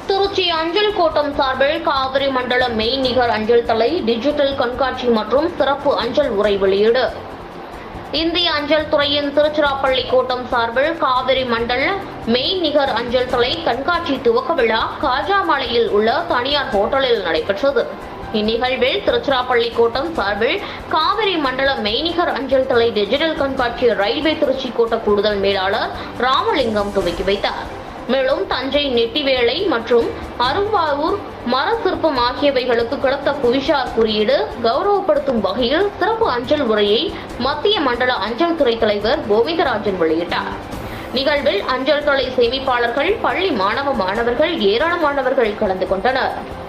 திருச்சி அஞ்சல் கோட்டம் சார்பில் காவிரி மண்டல மெய்நிகர் அஞ்சல் தலை டிஜிட்டல் கண்காட்சி மற்றும் சிறப்பு அஞ்சல் உரை வெளியீடு இந்திய அஞ்சல் துறையின் திருச்சிராப்பள்ளி கோட்டம் சார்பில் காவிரி மண்டல மெய்நிகர் அஞ்சல் தலை கண்காட்சி துவக்க விழா காஜாமலையில் உள்ள தனியார் ஹோட்டலில் நடைபெற்றது இந்நிகழ்வில் திருச்சிராப்பள்ளி கோட்டம் சார்பில் காவிரி மண்டல மெய்நிகர் அஞ்சல் தலை டிஜிட்டல் கண்காட்சி ரயில்வே திருச்சி கோட்ட கூடுதல் மேலாளர் ராமலிங்கம் துவக்கி வைத்தார் மேலும் தஞ்சை நெட்டிவேலை மற்றும் அரும்பாவூர் மர சிற்பம் ஆகியவைகளுக்கு கிடைத்த புவிசார் குறியீடு கௌரவப்படுத்தும் வகையில் சிறப்பு அஞ்சல் உரையை மத்திய மண்டல அஞ்சல் துறை தலைவர் கோவிந்தராஜன் வெளியிட்டார் நிகழ்வில் அஞ்சல் துறை சேமிப்பாளர்கள் பள்ளி மாணவ மாணவர்கள் ஏராளமானவர்கள் கலந்து கொண்டனர்